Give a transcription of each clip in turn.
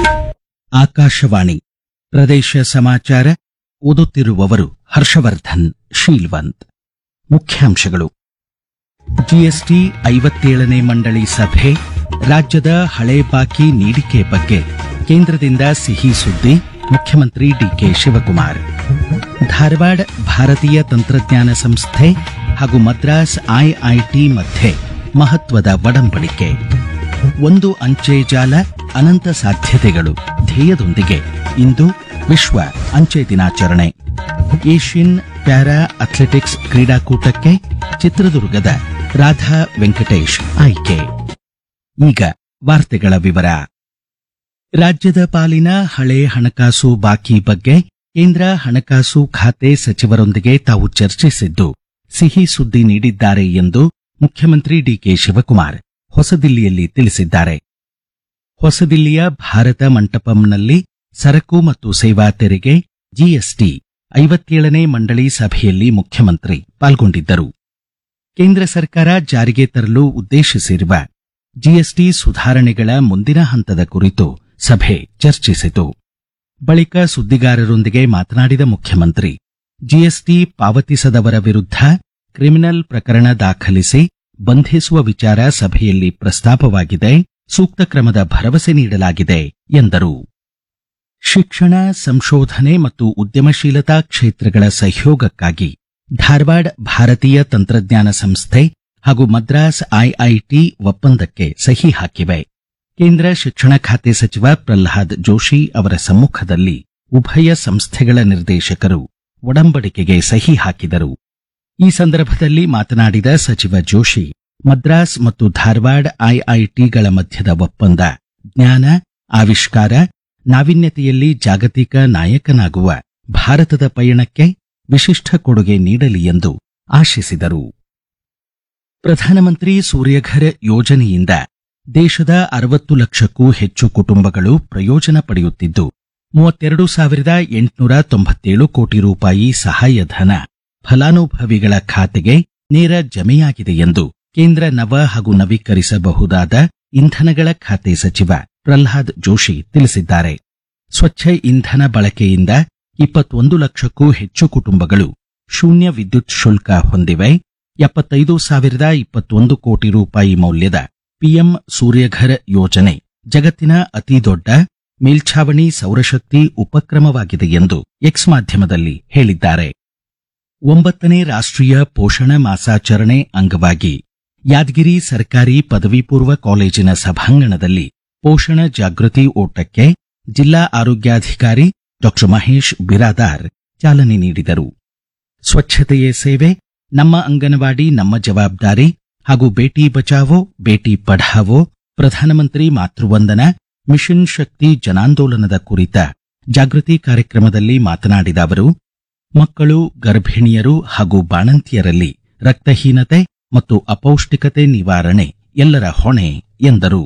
ಆಕಾಶವಾಣಿ ಪ್ರದೇಶ ಸಮಾಚಾರ ಓದುತ್ತಿರುವವರು ಹರ್ಷವರ್ಧನ್ ಶೀಲ್ವಂತ್ ಮುಖ್ಯಾಂಶಗಳು ಜಿಎಸ್ಟಿ ಐವತ್ತೇಳನೇ ಮಂಡಳಿ ಸಭೆ ರಾಜ್ಯದ ಹಳೆ ಬಾಕಿ ನೀಡಿಕೆ ಬಗ್ಗೆ ಕೇಂದ್ರದಿಂದ ಸಿಹಿ ಸುದ್ದಿ ಮುಖ್ಯಮಂತ್ರಿ ಡಿಕೆ ಶಿವಕುಮಾರ್ ಧಾರವಾಡ ಭಾರತೀಯ ತಂತ್ರಜ್ಞಾನ ಸಂಸ್ಥೆ ಹಾಗೂ ಮದ್ರಾಸ್ ಐಐಟಿ ಮಧ್ಯೆ ಮಹತ್ವದ ಒಡಂಬಡಿಕೆ ಒಂದು ಅಂಚೆ ಜಾಲ ಅನಂತ ಸಾಧ್ಯತೆಗಳು ಧ್ಯೇಯದೊಂದಿಗೆ ಇಂದು ವಿಶ್ವ ಅಂಚೆ ದಿನಾಚರಣೆ ಏಷ್ಯನ್ ಪ್ಯಾರಾ ಅಥ್ಲೆಟಿಕ್ಸ್ ಕ್ರೀಡಾಕೂಟಕ್ಕೆ ಚಿತ್ರದುರ್ಗದ ರಾಧಾ ವೆಂಕಟೇಶ್ ಆಯ್ಕೆ ಈಗ ವಾರ್ತೆಗಳ ವಿವರ ರಾಜ್ಯದ ಪಾಲಿನ ಹಳೆ ಹಣಕಾಸು ಬಾಕಿ ಬಗ್ಗೆ ಕೇಂದ್ರ ಹಣಕಾಸು ಖಾತೆ ಸಚಿವರೊಂದಿಗೆ ತಾವು ಚರ್ಚಿಸಿದ್ದು ಸಿಹಿ ಸುದ್ದಿ ನೀಡಿದ್ದಾರೆ ಎಂದು ಮುಖ್ಯಮಂತ್ರಿ ಡಿಕೆ ಶಿವಕುಮಾರ್ ಹೊಸದಿಲ್ಲಿಯಲ್ಲಿ ತಿಳಿಸಿದ್ದಾರೆ ಹೊಸದಿಲ್ಲಿಯ ಭಾರತ ಮಂಟಪಂನಲ್ಲಿ ಸರಕು ಮತ್ತು ಸೇವಾ ತೆರಿಗೆ ಜಿಎಸ್ಟಿ ಐವತ್ತೇಳನೇ ಮಂಡಳಿ ಸಭೆಯಲ್ಲಿ ಮುಖ್ಯಮಂತ್ರಿ ಪಾಲ್ಗೊಂಡಿದ್ದರು ಕೇಂದ್ರ ಸರ್ಕಾರ ಜಾರಿಗೆ ತರಲು ಉದ್ದೇಶಿಸಿರುವ ಜಿಎಸ್ಟಿ ಸುಧಾರಣೆಗಳ ಮುಂದಿನ ಹಂತದ ಕುರಿತು ಸಭೆ ಚರ್ಚಿಸಿತು ಬಳಿಕ ಸುದ್ದಿಗಾರರೊಂದಿಗೆ ಮಾತನಾಡಿದ ಮುಖ್ಯಮಂತ್ರಿ ಜಿಎಸ್ಟಿ ಪಾವತಿಸದವರ ವಿರುದ್ಧ ಕ್ರಿಮಿನಲ್ ಪ್ರಕರಣ ದಾಖಲಿಸಿ ಬಂಧಿಸುವ ವಿಚಾರ ಸಭೆಯಲ್ಲಿ ಪ್ರಸ್ತಾಪವಾಗಿದೆ ಸೂಕ್ತ ಕ್ರಮದ ಭರವಸೆ ನೀಡಲಾಗಿದೆ ಎಂದರು ಶಿಕ್ಷಣ ಸಂಶೋಧನೆ ಮತ್ತು ಉದ್ಯಮಶೀಲತಾ ಕ್ಷೇತ್ರಗಳ ಸಹಯೋಗಕ್ಕಾಗಿ ಧಾರವಾಡ ಭಾರತೀಯ ತಂತ್ರಜ್ಞಾನ ಸಂಸ್ಥೆ ಹಾಗೂ ಮದ್ರಾಸ್ ಐಐಟಿ ಒಪ್ಪಂದಕ್ಕೆ ಸಹಿ ಹಾಕಿವೆ ಕೇಂದ್ರ ಶಿಕ್ಷಣ ಖಾತೆ ಸಚಿವ ಪ್ರಹ್ಲಾದ್ ಜೋಶಿ ಅವರ ಸಮ್ಮುಖದಲ್ಲಿ ಉಭಯ ಸಂಸ್ಥೆಗಳ ನಿರ್ದೇಶಕರು ಒಡಂಬಡಿಕೆಗೆ ಸಹಿ ಹಾಕಿದರು ಈ ಸಂದರ್ಭದಲ್ಲಿ ಮಾತನಾಡಿದ ಸಚಿವ ಜೋಶಿ ಮದ್ರಾಸ್ ಮತ್ತು ಧಾರವಾಡ ಐಐಟಿಗಳ ಮಧ್ಯದ ಒಪ್ಪಂದ ಜ್ಞಾನ ಆವಿಷ್ಕಾರ ನಾವೀನ್ಯತೆಯಲ್ಲಿ ಜಾಗತಿಕ ನಾಯಕನಾಗುವ ಭಾರತದ ಪಯಣಕ್ಕೆ ವಿಶಿಷ್ಟ ಕೊಡುಗೆ ನೀಡಲಿ ಎಂದು ಆಶಿಸಿದರು ಪ್ರಧಾನಮಂತ್ರಿ ಸೂರ್ಯಘರ್ ಯೋಜನೆಯಿಂದ ದೇಶದ ಅರವತ್ತು ಲಕ್ಷಕ್ಕೂ ಹೆಚ್ಚು ಕುಟುಂಬಗಳು ಪ್ರಯೋಜನ ಪಡೆಯುತ್ತಿದ್ದು ಮೂವತ್ತೆರಡು ಸಾವಿರದ ಎಂಟುನೂರ ತೊಂಬತ್ತೇಳು ಕೋಟಿ ರೂಪಾಯಿ ಸಹಾಯಧನ ಫಲಾನುಭವಿಗಳ ಖಾತೆಗೆ ನೇರ ಜಮೆಯಾಗಿದೆ ಎಂದು ಕೇಂದ್ರ ನವ ಹಾಗೂ ನವೀಕರಿಸಬಹುದಾದ ಇಂಧನಗಳ ಖಾತೆ ಸಚಿವ ಪ್ರಹ್ಲಾದ್ ಜೋಶಿ ತಿಳಿಸಿದ್ದಾರೆ ಸ್ವಚ್ಛ ಇಂಧನ ಬಳಕೆಯಿಂದ ಇಪ್ಪತ್ತೊಂದು ಲಕ್ಷಕ್ಕೂ ಹೆಚ್ಚು ಕುಟುಂಬಗಳು ಶೂನ್ಯ ವಿದ್ಯುತ್ ಶುಲ್ಕ ಹೊಂದಿವೆ ಎಪ್ಪತ್ತೈದು ಸಾವಿರದ ಇಪ್ಪತ್ತೊಂದು ಕೋಟಿ ರೂಪಾಯಿ ಮೌಲ್ಯದ ಪಿಎಂ ಸೂರ್ಯಘರ್ ಯೋಜನೆ ಜಗತ್ತಿನ ಅತಿದೊಡ್ಡ ಮೇಲ್ಛಾವಣಿ ಸೌರಶಕ್ತಿ ಉಪಕ್ರಮವಾಗಿದೆ ಎಂದು ಎಕ್ಸ್ ಮಾಧ್ಯಮದಲ್ಲಿ ಹೇಳಿದ್ದಾರೆ ಒಂಬತ್ತನೇ ರಾಷ್ಟ್ರೀಯ ಪೋಷಣ ಮಾಸಾಚರಣೆ ಅಂಗವಾಗಿ ಯಾದಗಿರಿ ಸರ್ಕಾರಿ ಪದವಿ ಪೂರ್ವ ಕಾಲೇಜಿನ ಸಭಾಂಗಣದಲ್ಲಿ ಪೋಷಣ ಜಾಗೃತಿ ಓಟಕ್ಕೆ ಜಿಲ್ಲಾ ಆರೋಗ್ಯಾಧಿಕಾರಿ ಡಾ ಮಹೇಶ್ ಬಿರಾದಾರ್ ಚಾಲನೆ ನೀಡಿದರು ಸ್ವಚ್ಛತೆಯೇ ಸೇವೆ ನಮ್ಮ ಅಂಗನವಾಡಿ ನಮ್ಮ ಜವಾಬ್ದಾರಿ ಹಾಗೂ ಬೇಟಿ ಬಚಾವೋ ಬೇಟಿ ಪಢಾವೋ ಪ್ರಧಾನಮಂತ್ರಿ ಮಾತೃವಂದನಾ ಮಿಷನ್ ಶಕ್ತಿ ಜನಾಂದೋಲನದ ಕುರಿತ ಜಾಗೃತಿ ಕಾರ್ಯಕ್ರಮದಲ್ಲಿ ಮಾತನಾಡಿದ ಅವರು ಮಕ್ಕಳು ಗರ್ಭಿಣಿಯರು ಹಾಗೂ ಬಾಣಂತಿಯರಲ್ಲಿ ರಕ್ತಹೀನತೆ ಮತ್ತು ಅಪೌಷ್ಟಿಕತೆ ನಿವಾರಣೆ ಎಲ್ಲರ ಹೊಣೆ ಎಂದರು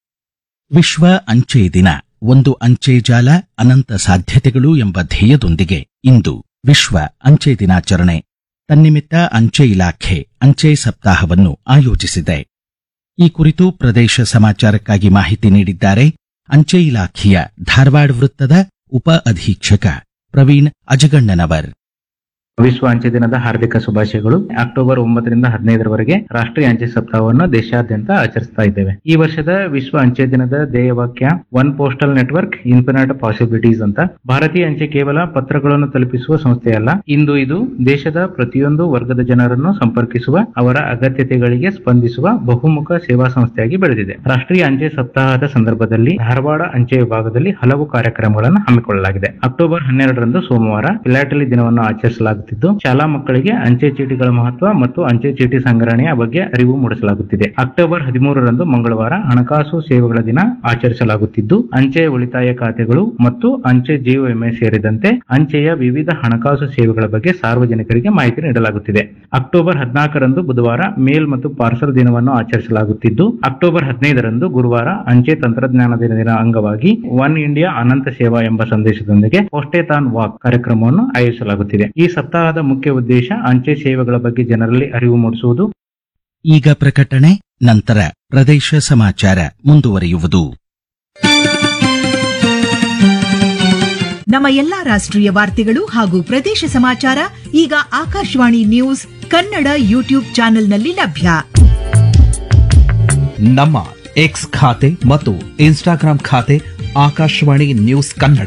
ವಿಶ್ವ ಅಂಚೆ ದಿನ ಒಂದು ಅಂಚೆ ಜಾಲ ಅನಂತ ಸಾಧ್ಯತೆಗಳು ಎಂಬ ಧ್ಯೇಯದೊಂದಿಗೆ ಇಂದು ವಿಶ್ವ ಅಂಚೆ ದಿನಾಚರಣೆ ತನ್ನಿಮಿತ್ತ ಅಂಚೆ ಇಲಾಖೆ ಅಂಚೆ ಸಪ್ತಾಹವನ್ನು ಆಯೋಜಿಸಿದೆ ಈ ಕುರಿತು ಪ್ರದೇಶ ಸಮಾಚಾರಕ್ಕಾಗಿ ಮಾಹಿತಿ ನೀಡಿದ್ದಾರೆ ಅಂಚೆ ಇಲಾಖೆಯ ಧಾರವಾಡ ವೃತ್ತದ ಉಪ ಅಧೀಕ್ಷಕ ಪ್ರವೀಣ್ ಅಜಗಣ್ಣನವರ್ ವಿಶ್ವ ಅಂಚೆ ದಿನದ ಹಾರ್ದಿಕ ಶುಭಾಶಯಗಳು ಅಕ್ಟೋಬರ್ ಒಂಬತ್ತರಿಂದ ಹದಿನೈದರವರೆಗೆ ರಾಷ್ಟ್ರೀಯ ಅಂಚೆ ಸಪ್ತಾಹವನ್ನು ದೇಶಾದ್ಯಂತ ಆಚರಿಸ್ತಾ ಇದ್ದೇವೆ ಈ ವರ್ಷದ ವಿಶ್ವ ಅಂಚೆ ದಿನದ ಧ್ಯೇಯವಾಕ್ಯ one postal network infinite possibilities ಅಂತ ಭಾರತೀಯ ಅಂಚೆ ಕೇವಲ ಪತ್ರಗಳನ್ನು ತಲುಪಿಸುವ ಸಂಸ್ಥೆಯಲ್ಲ ಇಂದು ಇದು ದೇಶದ ಪ್ರತಿಯೊಂದು ವರ್ಗದ ಜನರನ್ನು ಸಂಪರ್ಕಿಸುವ ಅವರ ಅಗತ್ಯತೆಗಳಿಗೆ ಸ್ಪಂದಿಸುವ ಬಹುಮುಖ ಸೇವಾ ಸಂಸ್ಥೆಯಾಗಿ ಬೆಳೆದಿದೆ ರಾಷ್ಟ್ರೀಯ ಅಂಚೆ ಸಪ್ತಾಹದ ಸಂದರ್ಭದಲ್ಲಿ ಧಾರವಾಡ ಅಂಚೆ ವಿಭಾಗದಲ್ಲಿ ಹಲವು ಕಾರ್ಯಕ್ರಮಗಳನ್ನು ಹಮ್ಮಿಕೊಳ್ಳಲಾಗಿದೆ ಅಕ್ಟೋಬರ್ ಹನ್ನೆರಡರಂದು ಸೋಮವಾರ ಫಿಲಾಟಲಿ ದಿನವನ್ನು ಆಚರಿಸಲಾಗುತ್ತಿದ್ದು ಶಾಲಾ ಮಕ್ಕಳಿಗೆ ಅಂಚೆ ಚೀಟಿಗಳ ಮಹತ್ವ ಮತ್ತು ಅಂಚೆ ಚೀಟಿ ಸಂಗ್ರಹಣೆಯ ಬಗ್ಗೆ ಅರಿವು ಮೂಡಿಸಲಾಗುತ್ತಿದೆ ಅಕ್ಟೋಬರ್ ಹದಿಮೂರರಂದು ಮಂಗಳವಾರ ಹಣಕಾಸು ಸೇವೆಗಳ ದಿನ ಆಚರಿಸಲಾಗುತ್ತಿದ್ದು ಅಂಚೆ ಉಳಿತಾಯ ಖಾತೆಗಳು ಮತ್ತು ಅಂಚೆ ಜೀವ ವಿಮೆ ಸೇರಿದಂತೆ ಅಂಚೆಯ ವಿವಿಧ ಹಣಕಾಸು ಸೇವೆಗಳ ಬಗ್ಗೆ ಸಾರ್ವಜನಿಕರಿಗೆ ಮಾಹಿತಿ ನೀಡಲಾಗುತ್ತಿದೆ ಅಕ್ಟೋಬರ್ ಹದಿನಾಲ್ಕರಂದು ಬುಧವಾರ ಮೇಲ್ ಮತ್ತು ಪಾರ್ಸಲ್ ದಿನವನ್ನು ಆಚರಿಸಲಾಗುತ್ತಿದ್ದು ಅಕ್ಟೋಬರ್ ಹದಿನೈದರಂದು ಗುರುವಾರ ಅಂಚೆ ತಂತ್ರಜ್ಞಾನ ದಿನದ ಅಂಗವಾಗಿ ಒನ್ ಇಂಡಿಯಾ ಅನಂತ ಸೇವಾ ಎಂಬ ಸಂದೇಶದೊಂದಿಗೆ ಪೋಸ್ಟೇತಾನ್ ವಾಕ್ ಕಾರ್ಯಕ್ರಮವನ್ನು ಆಯೋಜಿಸಲಾಗುತ್ತಿದೆ ಈ ಸಪ್ತಾಹದ ಮುಖ್ಯ ಉದ್ದೇಶ ಅಂಚೆ ಸೇವೆಗಳ ಬಗ್ಗೆ ಜನರಲ್ಲಿ ಅರಿವು ಮೂಡಿಸುವುದು ಈಗ ಪ್ರಕಟಣೆ ನಂತರ ಪ್ರದೇಶ ಸಮಾಚಾರ ಮುಂದುವರಿಯುವುದು ನಮ್ಮ ಎಲ್ಲಾ ರಾಷ್ಟ್ರೀಯ ವಾರ್ತೆಗಳು ಹಾಗೂ ಪ್ರದೇಶ ಸಮಾಚಾರ ಈಗ ಆಕಾಶವಾಣಿ ನ್ಯೂಸ್ ಕನ್ನಡ ಯೂಟ್ಯೂಬ್ ಚಾನೆಲ್ನಲ್ಲಿ ಲಭ್ಯ ನಮ್ಮ ಎಕ್ಸ್ ಖಾತೆ ಮತ್ತು ಇನ್ಸ್ಟಾಗ್ರಾಂ ಖಾತೆ ಆಕಾಶವಾಣಿ ನ್ಯೂಸ್ ಕನ್ನಡ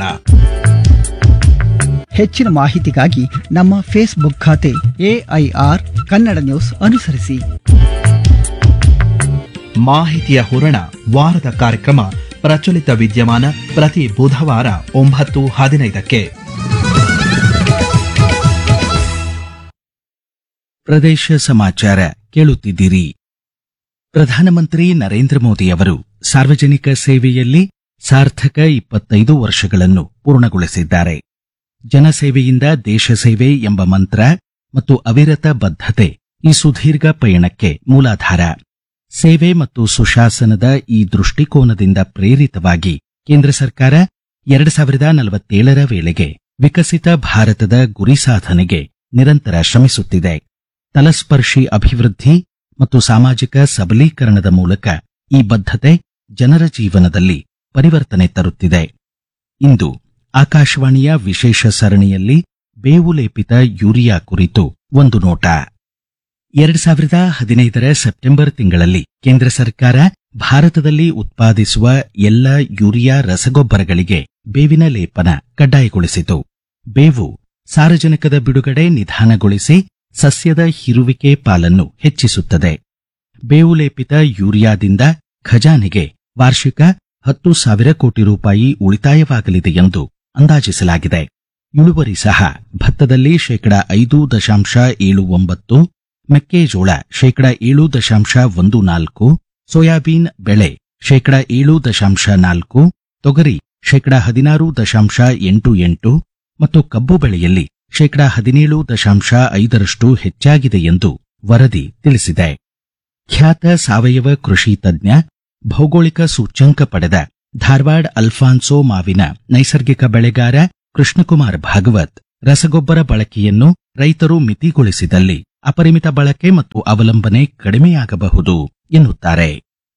ಹೆಚ್ಚಿನ ಮಾಹಿತಿಗಾಗಿ ನಮ್ಮ ಫೇಸ್ಬುಕ್ ಖಾತೆ ಎಐಆರ್ ಕನ್ನಡ ನ್ಯೂಸ್ ಅನುಸರಿಸಿ ಮಾಹಿತಿಯ ಹೂರಣ ವಾರದ ಕಾರ್ಯಕ್ರಮ ಪ್ರಚಲಿತ ವಿದ್ಯಮಾನ ಪ್ರತಿ ಬುಧವಾರ ಒಂಬತ್ತು ಹದಿನೈದಕ್ಕೆ ಪ್ರದೇಶ ಸಮಾಚಾರ ಕೇಳುತ್ತಿದ್ದೀರಿ ಪ್ರಧಾನಮಂತ್ರಿ ನರೇಂದ್ರ ಮೋದಿ ಅವರು ಸಾರ್ವಜನಿಕ ಸೇವೆಯಲ್ಲಿ ಸಾರ್ಥಕ ಇಪ್ಪತ್ತೈದು ವರ್ಷಗಳನ್ನು ಪೂರ್ಣಗೊಳಿಸಿದ್ದಾರೆ ಜನಸೇವೆಯಿಂದ ದೇಶ ಸೇವೆ ಎಂಬ ಮಂತ್ರ ಮತ್ತು ಅವಿರತ ಬದ್ಧತೆ ಈ ಸುದೀರ್ಘ ಪಯಣಕ್ಕೆ ಮೂಲಾಧಾರ ಸೇವೆ ಮತ್ತು ಸುಶಾಸನದ ಈ ದೃಷ್ಟಿಕೋನದಿಂದ ಪ್ರೇರಿತವಾಗಿ ಕೇಂದ್ರ ಸರ್ಕಾರ ಎರಡು ಸಾವಿರದ ನಲವತ್ತೇಳರ ವೇಳೆಗೆ ವಿಕಸಿತ ಭಾರತದ ಗುರಿ ಸಾಧನೆಗೆ ನಿರಂತರ ಶ್ರಮಿಸುತ್ತಿದೆ ತಲಸ್ಪರ್ಶಿ ಅಭಿವೃದ್ಧಿ ಮತ್ತು ಸಾಮಾಜಿಕ ಸಬಲೀಕರಣದ ಮೂಲಕ ಈ ಬದ್ಧತೆ ಜನರ ಜೀವನದಲ್ಲಿ ಪರಿವರ್ತನೆ ತರುತ್ತಿದೆ ಇಂದು ಆಕಾಶವಾಣಿಯ ವಿಶೇಷ ಸರಣಿಯಲ್ಲಿ ಬೇವು ಲೇಪಿತ ಯೂರಿಯಾ ಕುರಿತು ಒಂದು ನೋಟ ಎರಡ್ ಸಾವಿರದ ಹದಿನೈದರ ಸೆಪ್ಟೆಂಬರ್ ತಿಂಗಳಲ್ಲಿ ಕೇಂದ್ರ ಸರ್ಕಾರ ಭಾರತದಲ್ಲಿ ಉತ್ಪಾದಿಸುವ ಎಲ್ಲ ಯೂರಿಯಾ ರಸಗೊಬ್ಬರಗಳಿಗೆ ಬೇವಿನ ಲೇಪನ ಕಡ್ಡಾಯಗೊಳಿಸಿತು ಬೇವು ಸಾರಜನಕದ ಬಿಡುಗಡೆ ನಿಧಾನಗೊಳಿಸಿ ಸಸ್ಯದ ಹಿರುವಿಕೆ ಪಾಲನ್ನು ಹೆಚ್ಚಿಸುತ್ತದೆ ಬೇವು ಲೇಪಿತ ಯೂರಿಯಾದಿಂದ ಖಜಾನೆಗೆ ವಾರ್ಷಿಕ ಹತ್ತು ಸಾವಿರ ಕೋಟಿ ರೂಪಾಯಿ ಉಳಿತಾಯವಾಗಲಿದೆ ಎಂದು ಅಂದಾಜಿಸಲಾಗಿದೆ ಇಳುವರಿ ಸಹ ಭತ್ತದಲ್ಲಿ ಶೇಕಡ ಐದು ದಶಾಂಶ ಏಳು ಒಂಬತ್ತು ಮೆಕ್ಕೆಜೋಳ ಶೇಕಡ ಏಳು ದಶಾಂಶ ಒಂದು ನಾಲ್ಕು ಸೋಯಾಬೀನ್ ಬೆಳೆ ಶೇಕಡ ಏಳು ದಶಾಂಶ ನಾಲ್ಕು ತೊಗರಿ ಶೇಕಡ ಹದಿನಾರು ದಶಾಂಶ ಎಂಟು ಎಂಟು ಮತ್ತು ಕಬ್ಬು ಬೆಳೆಯಲ್ಲಿ ಶೇಕಡ ಹದಿನೇಳು ದಶಾಂಶ ಐದರಷ್ಟು ಹೆಚ್ಚಾಗಿದೆ ಎಂದು ವರದಿ ತಿಳಿಸಿದೆ ಖ್ಯಾತ ಸಾವಯವ ಕೃಷಿ ತಜ್ಞ ಭೌಗೋಳಿಕ ಸೂಚ್ಯಂಕ ಪಡೆದ ಧಾರವಾಡ ಅಲ್ಫಾನ್ಸೋ ಮಾವಿನ ನೈಸರ್ಗಿಕ ಬೆಳೆಗಾರ ಕೃಷ್ಣಕುಮಾರ್ ಭಾಗವತ್ ರಸಗೊಬ್ಬರ ಬಳಕೆಯನ್ನು ರೈತರು ಮಿತಿಗೊಳಿಸಿದಲ್ಲಿ ಅಪರಿಮಿತ ಬಳಕೆ ಮತ್ತು ಅವಲಂಬನೆ ಕಡಿಮೆಯಾಗಬಹುದು ಎನ್ನುತ್ತಾರೆ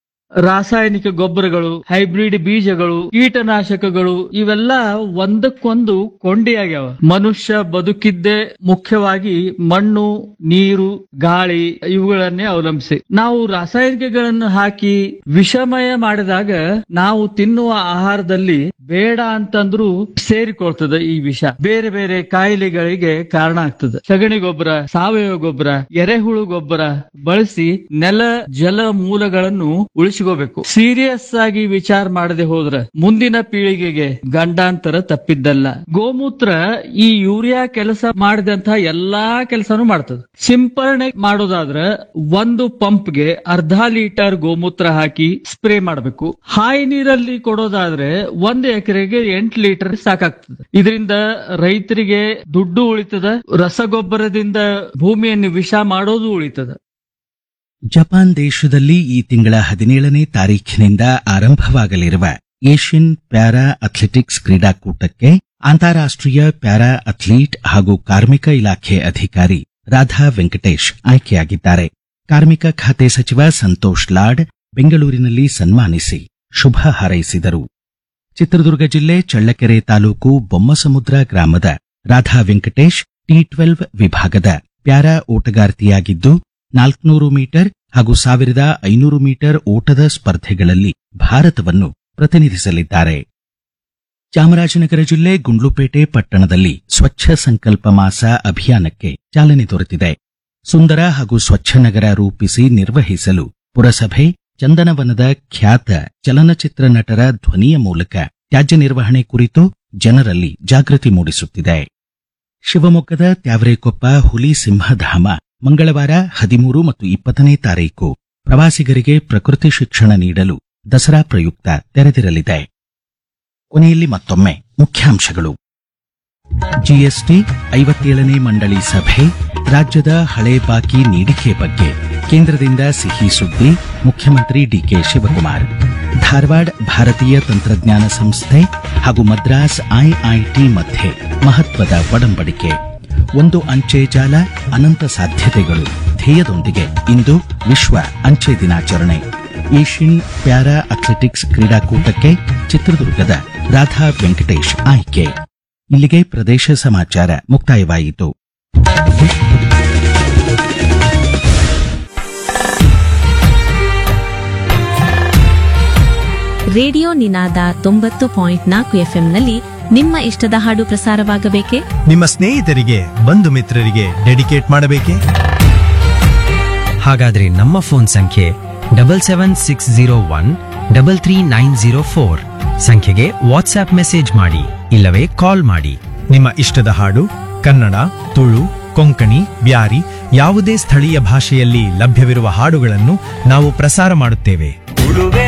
ರಾಸಾಯನಿಕ ಗೊಬ್ಬರಗಳು ಹೈಬ್ರಿಡ್ ಬೀಜಗಳು ಕೀಟನಾಶಕಗಳು ಇವೆಲ್ಲ ಒಂದಕ್ಕೊಂದು ಕೊಂಡಿಯಾಗ್ಯಾವ ಮನುಷ್ಯ ಬದುಕಿದ್ದೇ ಮುಖ್ಯವಾಗಿ ಮಣ್ಣು ನೀರು ಗಾಳಿ ಇವುಗಳನ್ನೇ ಅವಲಂಬಿಸಿ ನಾವು ರಾಸಾಯನಿಕಗಳನ್ನು ಹಾಕಿ ವಿಷಮಯ ಮಾಡಿದಾಗ ನಾವು ತಿನ್ನುವ ಆಹಾರದಲ್ಲಿ ಬೇಡ ಅಂತಂದ್ರೂ ಸೇರಿಕೊಳ್ತದೆ ಈ ವಿಷ ಬೇರೆ ಬೇರೆ ಕಾಯಿಲೆಗಳಿಗೆ ಕಾರಣ ಆಗ್ತದೆ ಸಗಣಿ ಗೊಬ್ಬರ ಸಾವಯವ ಗೊಬ್ಬರ ಎರೆಹುಳು ಗೊಬ್ಬರ ಬಳಸಿ ನೆಲ ಜಲ ಮೂಲಗಳನ್ನು ಉಳಿಸಿಕೋಬೇಕು ಸೀರಿಯಸ್ ಆಗಿ ವಿಚಾರ ಮಾಡದೆ ಹೋದ್ರೆ ಮುಂದಿನ ಪೀಳಿಗೆಗೆ ಗಂಡಾಂತರ ತಪ್ಪಿದ್ದಲ್ಲ ಗೋಮೂತ್ರ ಈ ಯೂರಿಯಾ ಕೆಲಸ ಮಾಡಿದಂತಹ ಎಲ್ಲಾ ಕೆಲಸನೂ ಮಾಡ್ತದೆ ಸಿಂಪರಣೆ ಮಾಡೋದಾದ್ರೆ ಒಂದು ಪಂಪ್ಗೆ ಅರ್ಧ ಲೀಟರ್ ಗೋಮೂತ್ರ ಹಾಕಿ ಸ್ಪ್ರೇ ಮಾಡಬೇಕು ಹಾಯಿ ನೀರಲ್ಲಿ ಕೊಡೋದಾದ್ರೆ ಒಂದು ಎಕರೆಗೆ ಎಂಟು ಲೀಟರ್ ಸಾಕಾಗ್ತದೆ ಇದರಿಂದ ರೈತರಿಗೆ ದುಡ್ಡು ಉಳಿತದ ರಸಗೊಬ್ಬರದಿಂದ ಭೂಮಿಯನ್ನು ವಿಷ ಮಾಡೋದು ಉಳಿತದ ಜಪಾನ್ ದೇಶದಲ್ಲಿ ಈ ತಿಂಗಳ ಹದಿನೇಳನೇ ತಾರೀಖಿನಿಂದ ಆರಂಭವಾಗಲಿರುವ ಏಷ್ಯನ್ ಪ್ಯಾರಾ ಅಥ್ಲೆಟಿಕ್ಸ್ ಕ್ರೀಡಾಕೂಟಕ್ಕೆ ಅಂತಾರಾಷ್ಟ್ರೀಯ ಪ್ಯಾರಾ ಅಥ್ಲೀಟ್ ಹಾಗೂ ಕಾರ್ಮಿಕ ಇಲಾಖೆ ಅಧಿಕಾರಿ ರಾಧಾ ವೆಂಕಟೇಶ್ ಆಯ್ಕೆಯಾಗಿದ್ದಾರೆ ಕಾರ್ಮಿಕ ಖಾತೆ ಸಚಿವ ಸಂತೋಷ್ ಲಾಡ್ ಬೆಂಗಳೂರಿನಲ್ಲಿ ಸನ್ಮಾನಿಸಿ ಶುಭ ಹಾರೈಸಿದರು ಚಿತ್ರದುರ್ಗ ಜಿಲ್ಲೆ ಚಳ್ಳಕೆರೆ ತಾಲೂಕು ಬೊಮ್ಮಸಮುದ್ರ ಗ್ರಾಮದ ರಾಧಾ ವೆಂಕಟೇಶ್ ಟಿ ಟ್ವೆಲ್ವ್ ವಿಭಾಗದ ಪ್ಯಾರಾ ಓಟಗಾರ್ತಿಯಾಗಿದ್ದು ನಾಲ್ಕುನೂರು ಮೀಟರ್ ಹಾಗೂ ಸಾವಿರದ ಐನೂರು ಮೀಟರ್ ಓಟದ ಸ್ಪರ್ಧೆಗಳಲ್ಲಿ ಭಾರತವನ್ನು ಪ್ರತಿನಿಧಿಸಲಿದ್ದಾರೆ ಚಾಮರಾಜನಗರ ಜಿಲ್ಲೆ ಗುಂಡ್ಲುಪೇಟೆ ಪಟ್ಟಣದಲ್ಲಿ ಸ್ವಚ್ಛ ಸಂಕಲ್ಪ ಮಾಸ ಅಭಿಯಾನಕ್ಕೆ ಚಾಲನೆ ದೊರೆತಿದೆ ಸುಂದರ ಹಾಗೂ ಸ್ವಚ್ಛ ನಗರ ರೂಪಿಸಿ ನಿರ್ವಹಿಸಲು ಪುರಸಭೆ ಚಂದನವನದ ಖ್ಯಾತ ಚಲನಚಿತ್ರ ನಟರ ಧ್ವನಿಯ ಮೂಲಕ ತ್ಯಾಜ್ಯ ನಿರ್ವಹಣೆ ಕುರಿತು ಜನರಲ್ಲಿ ಜಾಗೃತಿ ಮೂಡಿಸುತ್ತಿದೆ ಶಿವಮೊಗ್ಗದ ತ್ಯಾವರೆಕೊಪ್ಪ ಹುಲಿ ಸಿಂಹಧಾಮ ಮಂಗಳವಾರ ಹದಿಮೂರು ಮತ್ತು ಇಪ್ಪತ್ತನೇ ತಾರೀಕು ಪ್ರವಾಸಿಗರಿಗೆ ಪ್ರಕೃತಿ ಶಿಕ್ಷಣ ನೀಡಲು ದಸರಾ ಪ್ರಯುಕ್ತ ತೆರೆದಿರಲಿದೆ ಕೊನೆಯಲ್ಲಿ ಮತ್ತೊಮ್ಮೆ ಮುಖ್ಯಾಂಶಗಳು ಜಿಎಸ್ಟಿ ಐವತ್ತೇಳನೇ ಮಂಡಳಿ ಸಭೆ ರಾಜ್ಯದ ಹಳೆ ಬಾಕಿ ನೀಡಿಕೆ ಬಗ್ಗೆ ಕೇಂದ್ರದಿಂದ ಸಿಹಿ ಸುದ್ದಿ ಮುಖ್ಯಮಂತ್ರಿ ಡಿಕೆ ಶಿವಕುಮಾರ್ ಧಾರವಾಡ ಭಾರತೀಯ ತಂತ್ರಜ್ಞಾನ ಸಂಸ್ಥೆ ಹಾಗೂ ಮದ್ರಾಸ್ ಐಐಟಿ ಮಧ್ಯೆ ಮಹತ್ವದ ಒಡಂಬಡಿಕೆ ಒಂದು ಅಂಚೆ ಜಾಲ ಅನಂತ ಸಾಧ್ಯತೆಗಳು ಧ್ಯೇಯದೊಂದಿಗೆ ಇಂದು ವಿಶ್ವ ಅಂಚೆ ದಿನಾಚರಣೆ ಏಷ್ಯನ್ ಪ್ಯಾರಾ ಅಥ್ಲೆಟಿಕ್ಸ್ ಕ್ರೀಡಾಕೂಟಕ್ಕೆ ಚಿತ್ರದುರ್ಗದ ರಾಧಾ ವೆಂಕಟೇಶ್ ಆಯ್ಕೆ ಇಲ್ಲಿಗೆ ಪ್ರದೇಶ ಸಮಾಚಾರ ಮುಕ್ತಾಯವಾಯಿತು ರೇಡಿಯೋ ನಿನಾದ ತೊಂಬತ್ತು ಪಾಯಿಂಟ್ ನಾಲ್ಕು ಎಫ್ಎಂನಲ್ಲಿ ನಿಮ್ಮ ಇಷ್ಟದ ಹಾಡು ಪ್ರಸಾರವಾಗಬೇಕೆ ನಿಮ್ಮ ಸ್ನೇಹಿತರಿಗೆ ಬಂಧು ಮಿತ್ರರಿಗೆ ಡೆಡಿಕೇಟ್ ಮಾಡಬೇಕೇ ಹಾಗಾದ್ರೆ ನಮ್ಮ ಫೋನ್ ಸಂಖ್ಯೆ double seven six zero one double three nine zero four ಸಂಖ್ಯೆಗೆ ವಾಟ್ಸ್ಆಪ್ ಮೆಸೇಜ್ ಮಾಡಿ ಇಲ್ಲವೇ ಕಾಲ್ ಮಾಡಿ ನಿಮ್ಮ ಇಷ್ಟದ ಹಾಡು ಕನ್ನಡ ತುಳು ಕೊಂಕಣಿ ಬ್ಯಾರಿ ಯಾವುದೇ ಸ್ಥಳೀಯ ಭಾಷೆಯಲ್ಲಿ ಲಭ್ಯವಿರುವ ಹಾಡುಗಳನ್ನು ನಾವು ಪ್ರಸಾರ ಮಾಡುತ್ತೇವೆ ಉಡುಗೆ